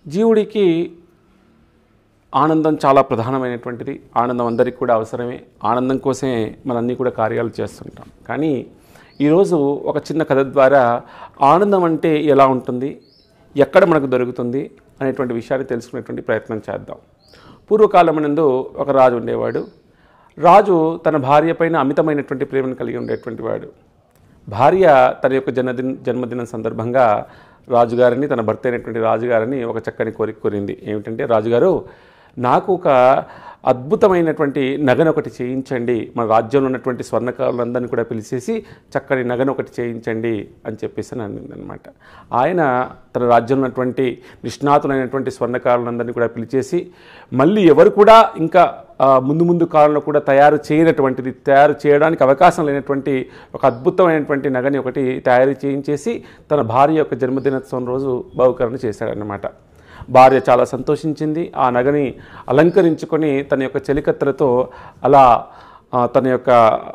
జీవుడికి ఆనందం చాలా ప్రధానమైనటువంటిది ఆనందం అందరికీ కూడా అవసరమే ఆనందం కోసమే మనం అన్నీ కూడా కార్యాలు చేస్తుంటాం కానీ ఈరోజు ఒక చిన్న కథ ద్వారా ఆనందం అంటే ఎలా ఉంటుంది ఎక్కడ మనకు దొరుకుతుంది అనేటువంటి విషయాన్ని తెలుసుకునేటువంటి ప్రయత్నం చేద్దాం పూర్వకాలం నందు ఒక రాజు ఉండేవాడు రాజు తన భార్య పైన అమితమైనటువంటి ప్రేమను కలిగి ఉండేటువంటి వాడు భార్య తన యొక్క జన్మదిన జన్మదినం సందర్భంగా రాజుగారిని తన భర్త అయినటువంటి రాజుగారిని ఒక చక్కని కోరిక కోరింది ఏమిటంటే రాజుగారు నాకు ఒక అద్భుతమైనటువంటి నగను ఒకటి చేయించండి మన రాజ్యంలో ఉన్నటువంటి స్వర్ణకారులందరినీ కూడా పిలిచేసి చక్కని నగను ఒకటి చేయించండి అని చెప్పేసి అని అన్నమాట ఆయన తన రాజ్యంలో ఉన్నటువంటి నిష్ణాతులైనటువంటి స్వర్ణకారులందరినీ కూడా పిలిచేసి మళ్ళీ ఎవరు కూడా ఇంకా ఆ, ముందు ముందు కాలంలో కూడా తయారు చేయనటువంటిది తయారు చేయడానికి అవకాశం లేనటువంటి ఒక అద్భుతమైనటువంటి నగని ఒకటి తయారు చేయించేసి తన భార్య యొక్క జన్మదినోత్సవం రోజు బహుకరణ చేశాడనమాట భార్య చాలా సంతోషించింది ఆ నగని అలంకరించుకొని తన యొక్క చెలికత్తెలతో అలా ఆ, తన యొక్క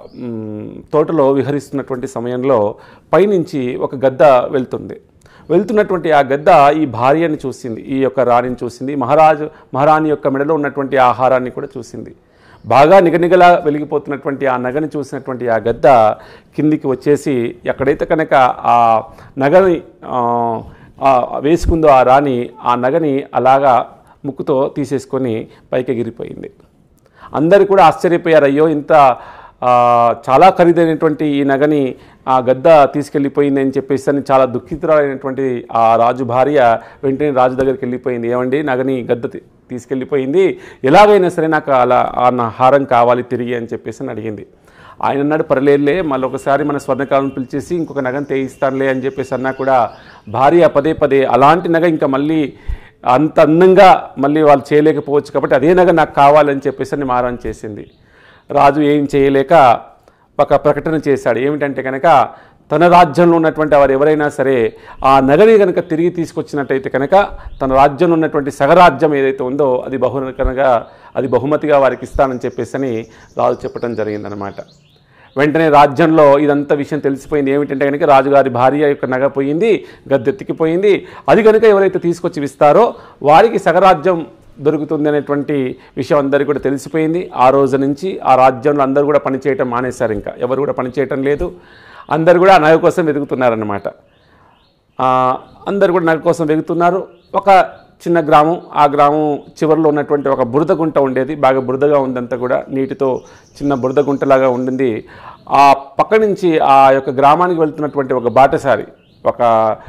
మ్, తోటలో విహరిస్తున్నటువంటి సమయంలో పైనుంచి ఒక గద్ద వెళ్తుంది వెళ్తున్నటువంటి ఆ గద్ద ఈ భార్యని చూసింది ఈ యొక్క రాణిని చూసింది మహారాజు మహారాణి యొక్క మెడలో ఉన్నటువంటి ఆహారాన్ని కూడా చూసింది బాగా నిగనిగలా వెలిగిపోతున్నటువంటి ఆ నగని చూసినటువంటి ఆ గద్ద కిందికి వచ్చేసి ఎక్కడైతే కనుక ఆ నగని ఆ, ఆ వేసుకుందో ఆ రాణి ఆ నగని అలాగా ముక్కుతో తీసేసుకొని పైకి ఎగిరిపోయింది అందరు కూడా ఆశ్చర్యపోయారు అయ్యో ఇంత ఆ, చాలా ఖరీదైనటువంటి ఈ నగని ఆ గద్ద తీసుకెళ్ళిపోయింది అని చెప్పేసి అని చాలా దుఃఖితురాలైనటువంటి ఆ రాజు భార్య వెంటనే రాజు దగ్గరికి వెళ్ళిపోయింది ఏమండి నగని గద్ద తీ- తీసుకెళ్ళిపోయింది ఎలాగైనా సరే నాకు అలా ఆ నా హారం కావాలి తిరిగి అని చెప్పేసి అని అడిగింది ఆయన అన్నాడు పర్లేదులే మళ్ళీ ఒకసారి మన స్వర్ణకాలను పిలిచేసి ఇంకొక నగను తేయిస్తానులే అని చెప్పేసి అన్నా కూడా భార్య పదే పదే అలాంటి నగ ఇంకా మళ్ళీ అంత అందంగా మళ్ళీ వాళ్ళు చేయలేకపోవచ్చు కాబట్టి అదే నగ నాకు కావాలని చెప్పేసి అని మారం చేసింది రాజు ఏం చేయలేక ఒక ప్రకటన చేశాడు ఏమిటంటే కనుక తన రాజ్యంలో ఉన్నటువంటి వారు ఎవరైనా సరే ఆ నగని కనుక తిరిగి తీసుకొచ్చినట్టయితే కనుక తన రాజ్యంలో ఉన్నటువంటి సగరాజ్యం ఏదైతే ఉందో అది బహు కనుక అది బహుమతిగా వారికి ఇస్తానని చెప్పేసి అని రాజు చెప్పడం జరిగిందనమాట వెంటనే రాజ్యంలో ఇదంతా విషయం తెలిసిపోయింది ఏమిటంటే కనుక రాజుగారి భార్య యొక్క నగ పోయింది గద్దెత్తికిపోయింది అది కనుక ఎవరైతే తీసుకొచ్చి ఇస్తారో వారికి సగరాజ్యం దొరుకుతుంది అనేటువంటి విషయం అందరికీ కూడా తెలిసిపోయింది ఆ రోజు నుంచి ఆ రాజ్యంలో అందరూ కూడా పనిచేయటం మానేశారు ఇంకా ఎవరు కూడా పనిచేయటం లేదు అందరు కూడా ఆ నగ కోసం వెతుకుతున్నారన్నమాట ఆ, అందరు కూడా నగ కోసం వెతుకుతున్నారు ఒక చిన్న గ్రామం ఆ గ్రామం చివరిలో ఉన్నటువంటి ఒక బురద గుంట ఉండేది బాగా బురదగా ఉందంతా కూడా నీటితో చిన్న బురద గుంటలాగా ఉండింది ఆ పక్క నుంచి ఆ యొక్క గ్రామానికి వెళ్తున్నటువంటి ఒక బాటసారి ఒక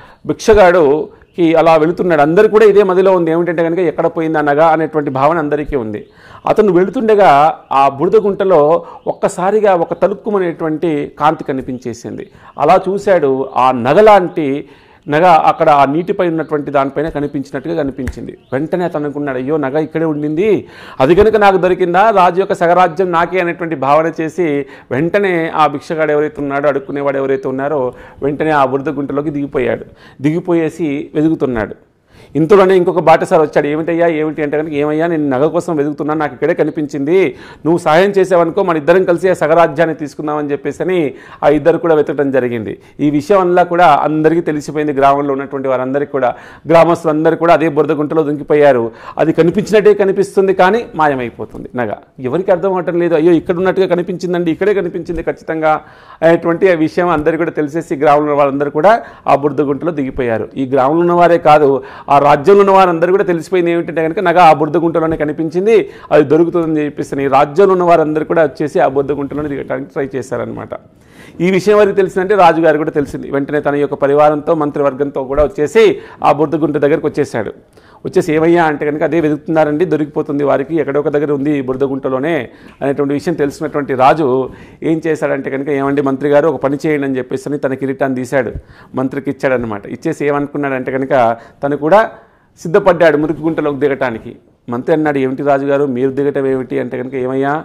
భిక్షగాడుకి అలా వెళుతున్నాడు అందరు కూడా ఇదే మదిలో ఉంది ఏమిటంటే కనుక ఎక్కడ పోయింది అనగా అనేటువంటి భావన అందరికీ ఉంది అతను వెళుతుండగా ఆ బురద గుంటలో ఒక్కసారిగా ఒక తలుక్కుమనేటువంటి కాంతి కనిపించేసింది అలా చూశాడు ఆ నగలాంటి నగ అక్కడ ఆ నీటిపై ఉన్నటువంటి దానిపైన కనిపించినట్టుగా కనిపించింది వెంటనే అతను అనుకున్నాడు అయ్యో నగ ఇక్కడే ఉండింది అది కనుక నాకు దొరికిందా రాజు యొక్క సగరాజ్యం నాకే అనేటువంటి భావన చేసి వెంటనే ఆ భిక్షగాడు ఎవరైతే ఉన్నాడో అడుక్కునేవాడు ఎవరైతే ఉన్నారో వెంటనే ఆ బురద గుంటలోకి దిగిపోయాడు దిగిపోయేసి వెతుకుతున్నాడు ఇంతలోనే ఇంకొక బాటసారి వచ్చాడు ఏమిటయ్యా ఏమిటి అంటే కనుక ఏమయ్యా నేను నగ కోసం వెతుకుతున్నాను నాకు ఇక్కడే కనిపించింది నువ్వు సహాయం చేసావనుకో మన ఇద్దరం కలిసి ఆ సగరాజ్యాన్ని తీసుకుందామని చెప్పేసి అని ఆ ఇద్దరు కూడా వెతకడం జరిగింది ఈ విషయం అంతా కూడా అందరికీ తెలిసిపోయింది గ్రామంలో ఉన్నటువంటి వారందరికీ కూడా గ్రామస్తులందరూ కూడా అదే బురద గుంటలో దుంకిపోయారు అది కనిపించినట్టే కనిపిస్తుంది కానీ మాయమైపోతుంది నగ ఎవరికి అర్థం అవటం లేదు అయ్యో ఇక్కడ ఉన్నట్టుగా కనిపించిందండి ఇక్కడే కనిపించింది ఖచ్చితంగా అనేటువంటి ఆ విషయం అందరికీ కూడా తెలిసేసి గ్రామంలో వాళ్ళందరూ కూడా ఆ బురద గుంటలో దిగిపోయారు ఈ గ్రామంలో ఉన్నవారే కాదు ఆ రాజ్యంలో ఉన్న వారందరూ కూడా తెలిసిపోయింది ఏమిటంటే కనుక నగ ఆ బురద గుంటలోనే కనిపించింది అది దొరుకుతుందని చెప్పేసి ఈ రాజ్యంలో ఉన్న వారందరూ కూడా వచ్చేసి ఆ బురద గుంటలోనే దిగడానికి ట్రై చేశారనమాట ఈ విషయం వారికి తెలిసిందంటే రాజుగారు కూడా తెలిసింది వెంటనే తన యొక్క పరివారంతో మంత్రివర్గంతో కూడా వచ్చేసి ఆ బురద గుంట దగ్గరికి వచ్చేసాడు వచ్చేసి ఏమయ్యా అంటే కనుక అదే వెతుకుతున్నారండి దొరికిపోతుంది వారికి ఎక్కడొక దగ్గర ఉంది ఈ బురద గుంటలోనే అనేటువంటి విషయం తెలిసినటువంటి రాజు ఏం చేశాడంటే కనుక ఏమండి మంత్రి గారు ఒక పని చేయండి అని చెప్పేసి అని తన కిరీటాన్ని తీశాడు మంత్రికి ఇచ్చాడనమాట ఇచ్చేసి ఏమనుకున్నాడంటే కనుక తను కూడా సిద్ధపడ్డాడు మురికి గుంటలోకి దిగటానికి మంత్రి అన్నాడు ఏమిటి రాజుగారు మీరు దిగటం ఏమిటి అంటే కనుక ఏమయ్యా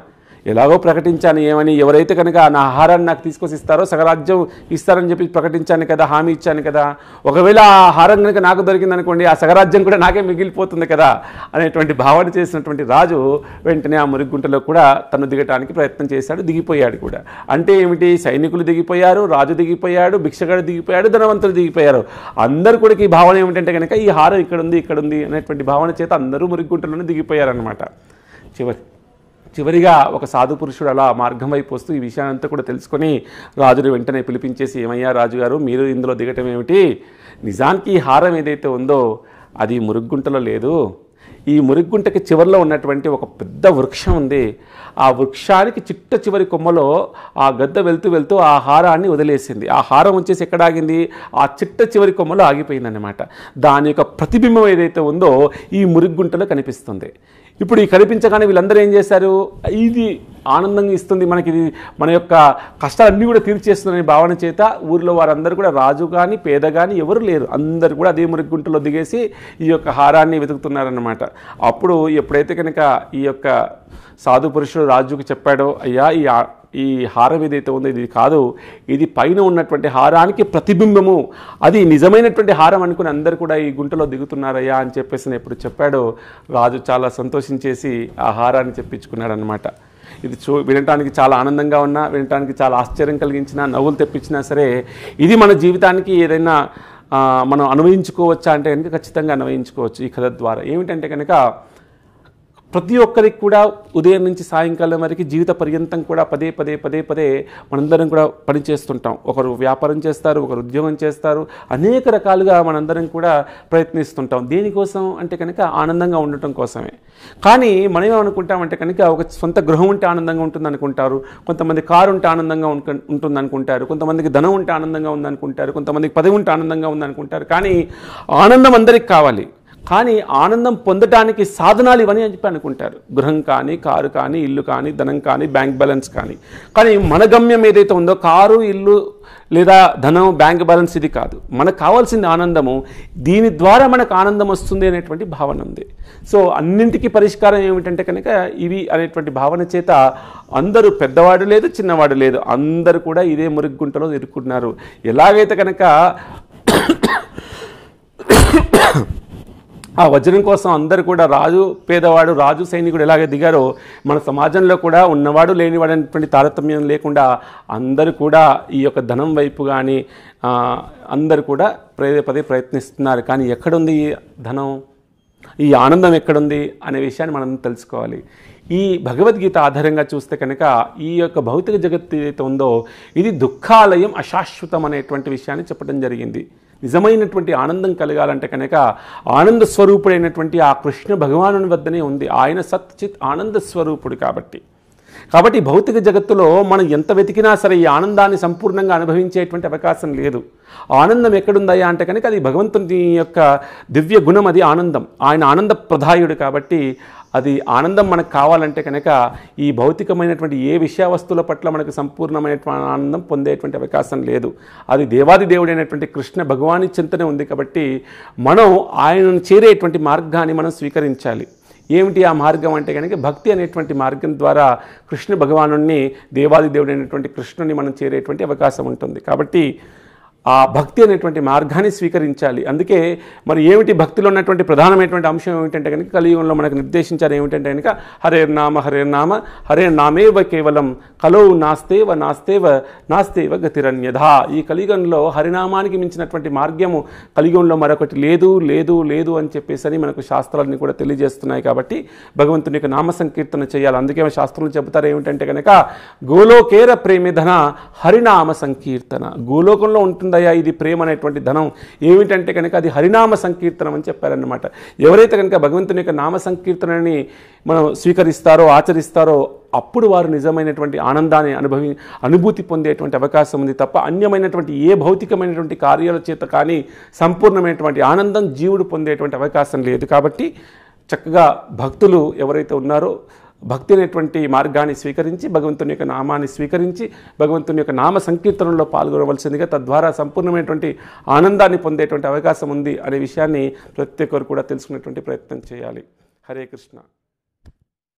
ఎలాగో ప్రకటించాను ఏమని ఎవరైతే కనుక నా ఆహారాన్ని నాకు తీసుకొచ్చి ఇస్తారో సగరాజ్యం ఇస్తారని చెప్పి ప్రకటించాను కదా హామీ ఇచ్చాను కదా ఒకవేళ ఆ ఆహారం కనుక నాకు దొరికింది అనుకోండి ఆ సగరాజ్యం కూడా నాకే మిగిలిపోతుంది కదా అనేటువంటి భావన చేసినటువంటి రాజు వెంటనే ఆ మురుగుంటలో కూడా తను దిగటానికి ప్రయత్నం చేశాడు దిగిపోయాడు కూడా అంటే ఏమిటి సైనికులు దిగిపోయారు రాజు దిగిపోయాడు భిక్షగాడు దిగిపోయాడు ధనవంతులు దిగిపోయారు అందరూ కూడా ఈ భావన ఏమిటంటే కనుక ఈ హారం ఇక్కడ ఉంది ఇక్కడ ఉంది అనేటువంటి భావన చేత అందరూ మురుగుంటలోనే దిగిపోయారనమాట చివరి చివరిగా ఒక సాధు పురుషుడు అలా మార్గం వైపు వస్తూ ఈ విషయాన్నంతా కూడా తెలుసుకొని రాజుని వెంటనే పిలిపించేసి ఏమయ్యా రాజుగారు మీరు ఇందులో దిగటం ఏమిటి నిజానికి ఈ హారం ఏదైతే ఉందో అది మురుగుంటలో లేదు ఈ మురుగుంటకి చివరిలో ఉన్నటువంటి ఒక పెద్ద వృక్షం ఉంది ఆ వృక్షానికి చిట్ట చివరి కొమ్మలో ఆ గద్ద వెళ్తూ వెళ్తూ ఆ హారాన్ని వదిలేసింది ఆ హారం వచ్చేసి ఎక్కడ ఆగింది ఆ చిట్ట చివరి కొమ్మలో ఆగిపోయిందన్నమాట దాని యొక్క ప్రతిబింబం ఏదైతే ఉందో ఈ మురుగుంటలో కనిపిస్తుంది ఇప్పుడు ఈ కనిపించగానే వీళ్ళందరూ ఏం చేశారు ఇది ఆనందంగా ఇస్తుంది మనకి ఇది మన యొక్క కష్టాలన్నీ కూడా తీర్చేస్తుందని భావన చేత ఊరిలో వారందరూ కూడా రాజు కానీ పేద కానీ ఎవరు లేరు అందరు కూడా అదే మురుగుంటలో దిగేసి ఈ యొక్క హారాన్ని వెతుకుతున్నారన్నమాట అప్పుడు ఎప్పుడైతే కనుక ఈ యొక్క సాధు పురుషుడు రాజుకు చెప్పాడో అయ్యా ఈ ఆ- ఈ హారం ఏదైతే ఉందో ఇది కాదు ఇది పైన ఉన్నటువంటి హారానికి ప్రతిబింబము అది నిజమైనటువంటి హారం అనుకుని అందరు కూడా ఈ గుంటలో దిగుతున్నారయ్యా అని చెప్పేసి నేను ఎప్పుడు చెప్పాడో రాజు చాలా సంతోషించేసి ఆ హారాన్ని చెప్పించుకున్నాడు అనమాట ఇది చూ వినటానికి చాలా ఆనందంగా ఉన్నా వినటానికి చాలా ఆశ్చర్యం కలిగించినా నవ్వులు తెప్పించినా సరే ఇది మన జీవితానికి ఏదైనా ఆ, మనం అన్వయించుకోవచ్చా అంటే కనుక ఖచ్చితంగా అన్వయించుకోవచ్చు ఈ కథ ద్వారా ఏమిటంటే కనుక ప్రతి ఒక్కరికి కూడా ఉదయం నుంచి సాయంకాలం వరకు జీవిత పర్యంతం కూడా పదే పదే పదే పదే మనందరం కూడా పని చేస్తుంటాం ఒకరు వ్యాపారం చేస్తారు ఒకరు ఉద్యోగం చేస్తారు అనేక రకాలుగా మనందరం కూడా ప్రయత్నిస్తుంటాం దేనికోసం అంటే కనుక ఆనందంగా ఉండటం కోసమే కానీ మనం ఏమనుకుంటామంటే కనుక ఒక సొంత గృహం ఉంటే ఆనందంగా ఉంటుంది అనుకుంటారు కొంతమంది కారు ఉంటే ఆనందంగా ఉంట- ఉంటుంది అనుకుంటారు కొంతమందికి ధనం ఉంటే ఆనందంగా ఉంది అనుకుంటారు కొంతమందికి పదవి ఉంటే ఆనందంగా ఉంది అనుకుంటారు కానీ ఆనందం అందరికి కావాలి కానీ ఆనందం పొందడానికి సాధనాలు ఇవని అని చెప్పి అనుకుంటారు గృహం కానీ కారు కానీ ఇల్లు కానీ ధనం కానీ బ్యాంక్ బ్యాలెన్స్ కానీ కానీ మన గమ్యం ఏదైతే ఉందో కారు ఇల్లు లేదా ధనం బ్యాంక్ బ్యాలెన్స్ ఇది కాదు మనకు కావాల్సింది ఆనందము దీని ద్వారా మనకు ఆనందం వస్తుంది అనేటువంటి భావన ఉంది సో అన్నింటికీ పరిష్కారం ఏమిటంటే కనుక ఇవి అనేటువంటి భావన చేత అందరూ పెద్దవాడు లేదు చిన్నవాడు లేదు అందరూ కూడా ఇదే మురుగుంటలో ఇరుక్కున్నారు ఎలాగైతే కనుక ఆ వజ్రం కోసం అందరూ కూడా రాజు పేదవాడు రాజు సైనికుడు ఎలాగ దిగారో మన సమాజంలో కూడా ఉన్నవాడు లేనివాడు అనేటువంటి తారతమ్యం లేకుండా అందరూ కూడా ఈ యొక్క ధనం వైపు కానీ అందరూ కూడా పదే పదే ప్రయత్నిస్తున్నారు కానీ ఎక్కడుంది ఈ ధనం ఈ ఆనందం ఎక్కడుంది అనే విషయాన్ని మనం తెలుసుకోవాలి ఈ భగవద్గీత ఆధారంగా చూస్తే కనుక ఈ యొక్క భౌతిక జగత్తు ఏదైతే ఉందో ఇది దుఃఖాలయం అశాశ్వతం అనేటువంటి విషయాన్ని చెప్పడం జరిగింది నిజమైనటువంటి ఆనందం కలగాలంటే కనుక ఆనంద స్వరూపుడైనటువంటి ఆ కృష్ణ భగవానుని వద్దనే ఉంది ఆయన సత్చిత్ ఆనంద స్వరూపుడు కాబట్టి కాబట్టి ఈ భౌతిక జగత్తులో మనం ఎంత వెతికినా సరే ఈ ఆనందాన్ని సంపూర్ణంగా అనుభవించేటువంటి అవకాశం లేదు ఆనందం ఎక్కడుందయ్యా అంటే కనుక అది భగవంతుని యొక్క దివ్య గుణం అది ఆనందం ఆయన ఆనంద ప్రదాయుడు కాబట్టి అది ఆనందం మనకు కావాలంటే కనుక ఈ భౌతికమైనటువంటి ఏ విషయ వస్తువుల పట్ల మనకు సంపూర్ణమైనటువంటి ఆనందం పొందేటువంటి అవకాశం లేదు అది దేవాది దేవుడైనటువంటి కృష్ణ భగవాని చింతనే ఉంది కాబట్టి మనం ఆయనను చేరేటువంటి మార్గాన్ని మనం స్వీకరించాలి ఏమిటి ఆ మార్గం అంటే కనుక భక్తి అనేటువంటి మార్గం ద్వారా కృష్ణ భగవాను దేవాది దేవుడైనటువంటి కృష్ణుని మనం చేరేటువంటి అవకాశం ఉంటుంది కాబట్టి ఆ భక్తి అనేటువంటి మార్గాన్ని స్వీకరించాలి అందుకే మరి ఏమిటి భక్తిలో ఉన్నటువంటి ప్రధానమైనటువంటి అంశం ఏమిటంటే కనుక కలియుగంలో మనకు నిర్దేశించారు ఏమిటంటే కనుక హరే నామ హరే నామ హరే నామేవ కేవలం కలో నాస్తేవ నాస్తేవ నాస్తేవ గతిరన్యధా ఈ కలియుగంలో హరినామానికి మించినటువంటి మార్గము కలియుగంలో మరొకటి లేదు లేదు లేదు అని చెప్పేసి మనకు శాస్త్రాలని కూడా తెలియజేస్తున్నాయి కాబట్టి భగవంతుని యొక్క నామ సంకీర్తన చేయాలి అందుకే శాస్త్రంలో చెబుతారు ఏమిటంటే కనుక గోలోకేర ప్రేమిధన హరినామ సంకీర్తన గోలోకంలో ఉంటుందయ్యా ఇది ప్రేమ అనేటువంటి ధనం ఏమిటంటే కనుక అది హరినామ సంకీర్తనం అని చెప్పారన్నమాట ఎవరైతే కనుక భగవంతుని యొక్క నామ సంకీర్తనని మనం స్వీకరిస్తారో ఆచరిస్తారో అప్పుడు వారు నిజమైనటువంటి ఆనందాన్ని అనుభవి అనుభూతి పొందేటువంటి అవకాశం ఉంది తప్ప అన్యమైనటువంటి ఏ భౌతికమైనటువంటి కార్యాల చేత కానీ సంపూర్ణమైనటువంటి ఆనందం జీవుడు పొందేటువంటి అవకాశం లేదు కాబట్టి చక్కగా భక్తులు ఎవరైతే ఉన్నారో భక్తి అనేటువంటి మార్గాన్ని స్వీకరించి భగవంతుని యొక్క నామాన్ని స్వీకరించి భగవంతుని యొక్క నామ సంకీర్తనలో పాల్గొనవలసిందిగా తద్వారా సంపూర్ణమైనటువంటి ఆనందాన్ని పొందేటువంటి అవకాశం ఉంది అనే విషయాన్ని ప్రతి ఒక్కరు కూడా తెలుసుకునేటువంటి ప్రయత్నం చేయాలి హరే కృష్ణ